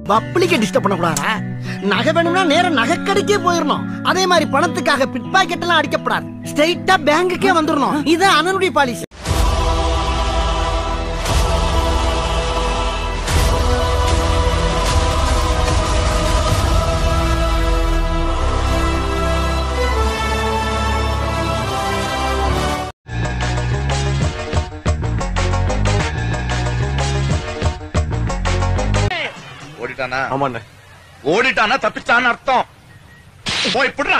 பப்ளிக்க disturb பண்ணக்கூடாதா நகை வேணும்னா நேரா நகைக்கடைக்கே போயிடணும் அதே மாதிரி பணத்துக்காக பிட் பாக்கெட் எல்லாம் அடிக்கப்படாது ஸ்ட்ரைட்டா பேங்குக்கே வந்துடணும் இது அண்ணனுடைய பாலிசி ஓடிட்டானா ஆமாண்ணே ஓடிட்டானா தப்பிச்சான்னு அர்த்தம் போய் புடுறா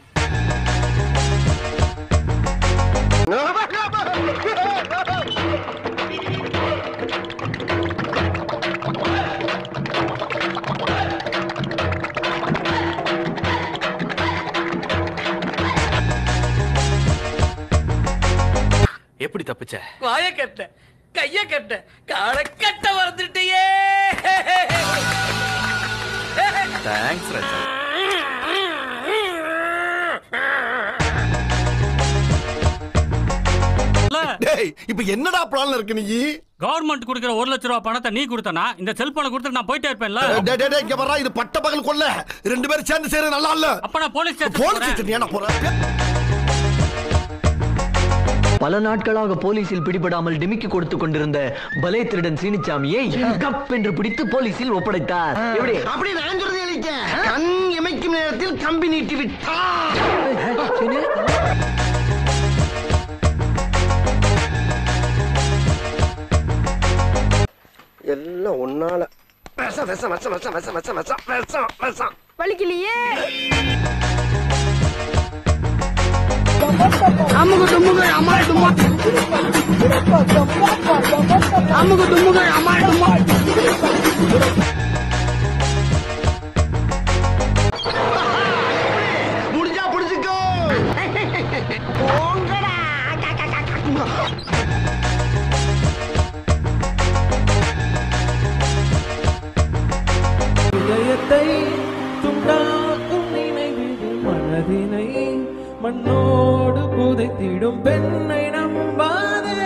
எப்படி தப்பிச்ச வாய கட்ட கைய கட்ட கால கட்ட மறந்துட்டியே தேங்க்ஸ் ராஜா டேய் இப்ப என்னடா பிளான்ல இருக்கு நீ கவர்மெண்ட் கொடுக்குற ஒரு லட்ச ரூபா பணத்தை நீ கொடுத்தனா இந்த செல்போனை கொடுத்து நான் போயிட்டே இருப்பேன்ல டேய் டேய், டேய் இங்க வர்றா இது பட்ட பகல் கொல்ல ரெண்டு பேரும் சேர்ந்து செய்யறது நல்லா இல்ல அப்ப நான் போலீஸ் போலீஸ் ஸ்டேஷன் ஸ்டேஷன் ஏன்னா போற பல நாட்களாக போலீசில் பிடிபடாமல் டிமிக்கி கொடுத்து கொண்டிருந்த பலே திருடன் சீனிச்சாமியை கப் என்று பிடித்து போலீசில் ஒப்படைத்தார் எப்படி அப்படி நான் சொல்றது எழுதிக்க கண் இமைக்கும் நேரத்தில் கம்பி நீட்டி விட்டா சீனு? எல்லாம் ஒன்னால விஷம் விஷம் விஷம் விஷம் விஷம் விஷம் விஷம் விஷம் விஷம் வலிக்கலையே அமுகு துமுகு அம்மா தும்மா அமுகு துமுகு அம்மா தும்மா முடிஞ்சா புடிச்சுக்கோ போங்கடா இதயத்தை துண்டாக்கும் நினைவிது மனதினை மண்ணோடு புதைத்திடும் பெண்ணை நம்பாதே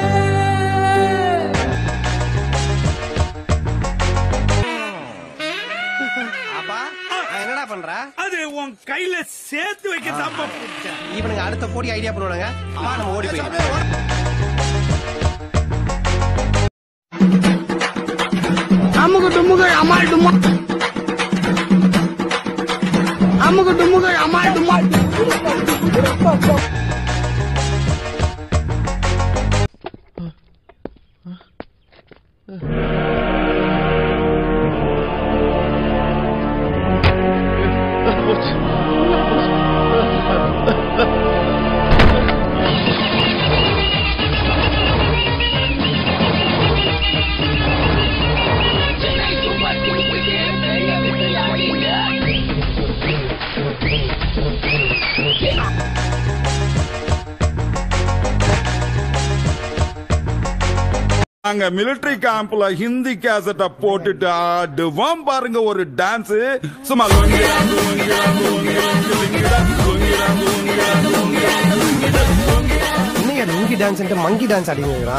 என்னடா பண்ற அது உன் கையில சேர்த்து வைக்க தான் இவனுங்க அடுத்த கோடி ஐடியா பண்ணுவானுங்க வா நம்ம ஓடி போய் அமுகு துமுகு அம்மா தும்மா அமுகு துமுகு அம்மா தும்மா நாங்க மிலிட்டரி கேம்ப்ல ஹிந்தி கேசட்ட போட்டுட்டு ஆடுவோம் பாருங்க ஒரு டான்ஸ் சும்மா லுங்கிடா, லுங்கிடா, லுங்கிடா, லுங்கிடா, லுங்கிடா, லுங்கிடா, லுங்கிடா, லுங்கிடா, லுங்கிடா. இன்னைக்கு லுங்கி டான்ஸ் மங்கி டான்ஸ் அடிங்கடா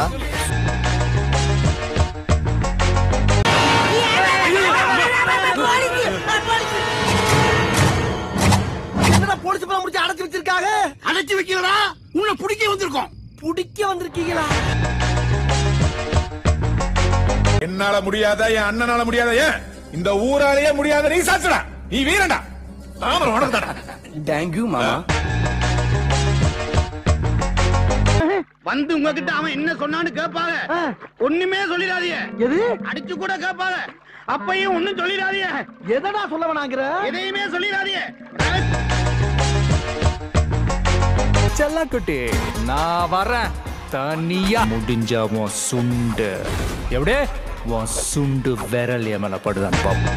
என்னடா போலீஸ் பணம் முடிச்சு அடைச்சு வச்சிருக்காங்க அடைச்சு வைக்கலடா உன்னை பிடிக்க வந்திருக்கோம் பிடிக்க வந்திருக்கீங்களா என்னால முடியாத என் அண்ணனால முடியாத ஏன் இந்த ஊராலேயே முடியாத நீ சாச்சுடா நீ வீரண்டா தாமரம் உனக்குதாடா தேங்க்யூ மாமா வந்து உங்ககிட்ட அவன் என்ன சொன்னான்னு கேட்பாங்க ஒண்ணுமே சொல்லிடாதீங்க எது அடிச்சு கூட கேட்பாங்க அப்பையும் ஒண்ணும் சொல்லிடாதீங்க எதடா சொல்ல வேணாங்கிற எதையுமே சொல்லிடாதீங்க செல்லக்குட்டி நான் வரேன் தனியா முடிஞ்சா உன் சுண்டு எப்படி உன் சுண்டு விரல் என் மேல படுதான் பாப்போம்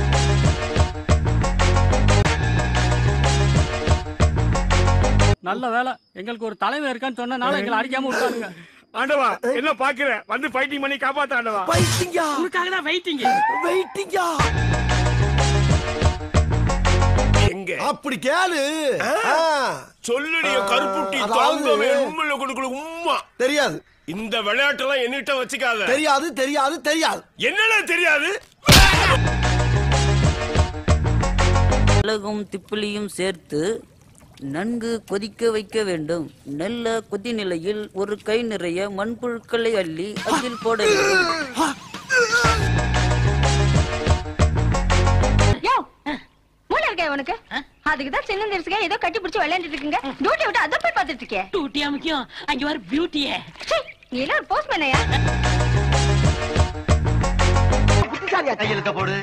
நல்ல வேலை எங்களுக்கு ஒரு தலைவர் இருக்கான்னு சொன்னனால எங்களை அடிக்காம விட்டானுங்க ஆண்டவா என்ன பாக்குற வந்து ஃபைட்டிங் பண்ணி காப்பாத்த ஆண்டவா வெயிட்டிங்கா உனக்காக தான் வெயிட்டிங் வெயிட்டிங்கா எங்க அப்படி கேளு ஆ, சொல்லுடிய கருப்புட்டி அதாவது- தாங்கவே உண்மையில கொடுக்கல உம்மா தெரியாது இந்த விளையாட்டெல்லாம் என்கிட்ட வச்சுக்காத தெரியாது தெரியாது தெரியாது என்னடா தெரியாது மிளகும் திப்பிலியும் சேர்த்து நன்கு கொதிக்க வைக்க வேண்டும் நல்ல கொதி நிலையில் ஒரு கை நிறைய மண்புழுக்களை அள்ளி அதில் போட வேண்டும் யோ மூளை இருக்கா உனக்கு அதுக்கு தான் சின்ன தெரிசுங்க ஏதோ கட்டி பிடிச்சு விளையாண்டுட்டு இருக்கீங்க டியூட்டி விட்டு அதை போய் பார்த்துட்டு இருக்கேன் டூட்டியா முக்கியம் அங்க வர பியூட்டியே நீ எல்லாம் ஒரு போஸ்ட் பண்ணையா புத்திசாலியா கையெழுத்த போடு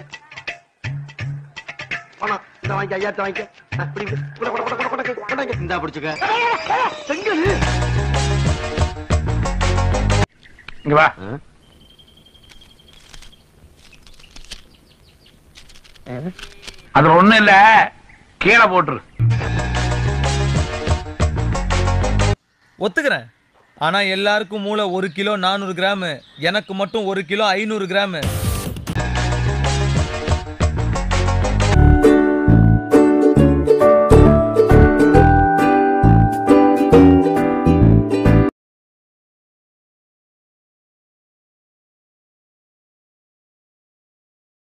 பணம் இந்த வாங்கி ஐயாயிரத்தை வாங்கிக்க ஆ, இப்படி இப்படி. கொட, கொட, கொட, கொட, கொட, கொடாங்க. இந்தா பிடிச்சுக்க செங்கல் இங்க வா அது ஒண்ணும் இல்ல கீழே போட்டுரு ஒத்துக்கிறேன் ஆனா எல்லாருக்கும் மூளை ஒரு கிலோ நானூறு கிராம் எனக்கு மட்டும் ஒரு கிலோ ஐநூறு கிராம்